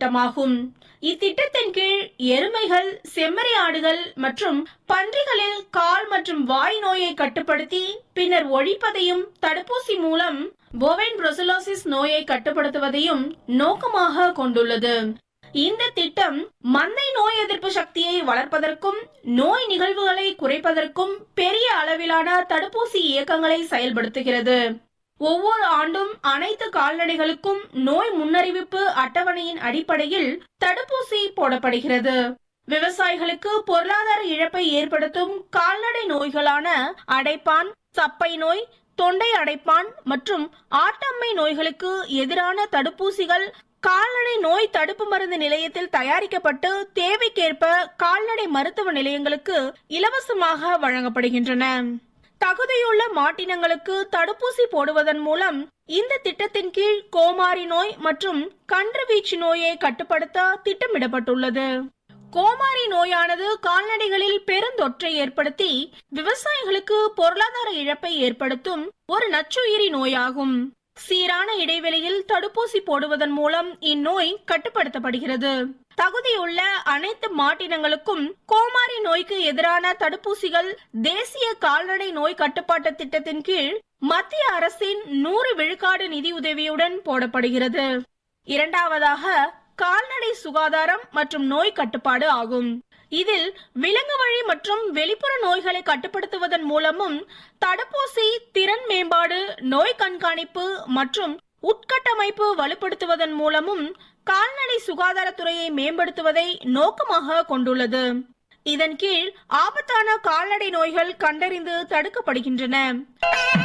திட்டமாகும் இத்திட்டத்தின் கீழ் எருமைகள் செம்மறி ஆடுகள் மற்றும் பன்றிகளில் கால் மற்றும் வாய் நோயை கட்டுப்படுத்தி பின்னர் ஒழிப்பதையும் தடுப்பூசி மூலம் போவைன் புரோசிலோசிஸ் நோயை கட்டுப்படுத்துவதையும் நோக்கமாக கொண்டுள்ளது இந்த திட்டம் மந்தை நோய் எதிர்ப்பு சக்தியை வளர்ப்பதற்கும் நோய் நிகழ்வுகளை குறைப்பதற்கும் பெரிய அளவிலான தடுப்பூசி இயக்கங்களை செயல்படுத்துகிறது ஒவ்வொரு ஆண்டும் அனைத்து கால்நடைகளுக்கும் நோய் முன்னறிவிப்பு அட்டவணையின் அடிப்படையில் தடுப்பூசி போடப்படுகிறது விவசாயிகளுக்கு பொருளாதார இழப்பை ஏற்படுத்தும் கால்நடை நோய்களான அடைப்பான் சப்பை நோய் தொண்டை அடைப்பான் மற்றும் ஆட்டம்மை நோய்களுக்கு எதிரான தடுப்பூசிகள் கால்நடை நோய் தடுப்பு மருந்து நிலையத்தில் தயாரிக்கப்பட்டு தேவைக்கேற்ப கால்நடை மருத்துவ நிலையங்களுக்கு இலவசமாக வழங்கப்படுகின்றன தகுதியுள்ள மாட்டினங்களுக்கு தடுப்பூசி போடுவதன் மூலம் இந்த திட்டத்தின் கீழ் கோமாரி நோய் மற்றும் கன்றுவீச்சு நோயை கட்டுப்படுத்த திட்டமிடப்பட்டுள்ளது கோமாரி நோயானது கால்நடைகளில் பெருந்தொற்றை ஏற்படுத்தி விவசாயிகளுக்கு பொருளாதார இழப்பை ஏற்படுத்தும் ஒரு நச்சுயிரி நோயாகும் சீரான இடைவெளியில் தடுப்பூசி போடுவதன் மூலம் இந்நோய் கட்டுப்படுத்தப்படுகிறது தகுதியுள்ள அனைத்து மாட்டினங்களுக்கும் கோமாரி நோய்க்கு எதிரான தடுப்பூசிகள் தேசிய கால்நடை நோய் கட்டுப்பாட்டு திட்டத்தின் கீழ் மத்திய அரசின் நூறு விழுக்காடு நிதியுதவியுடன் போடப்படுகிறது இரண்டாவதாக கால்நடை சுகாதாரம் மற்றும் நோய் கட்டுப்பாடு ஆகும் இதில் விலங்கு வழி மற்றும் வெளிப்புற நோய்களை கட்டுப்படுத்துவதன் மூலமும் தடுப்பூசி திறன் மேம்பாடு நோய் கண்காணிப்பு மற்றும் உட்கட்டமைப்பு வலுப்படுத்துவதன் மூலமும் கால்நடை சுகாதாரத்துறையை மேம்படுத்துவதை நோக்கமாக கொண்டுள்ளது இதன் கீழ் ஆபத்தான கால்நடை நோய்கள் கண்டறிந்து தடுக்கப்படுகின்றன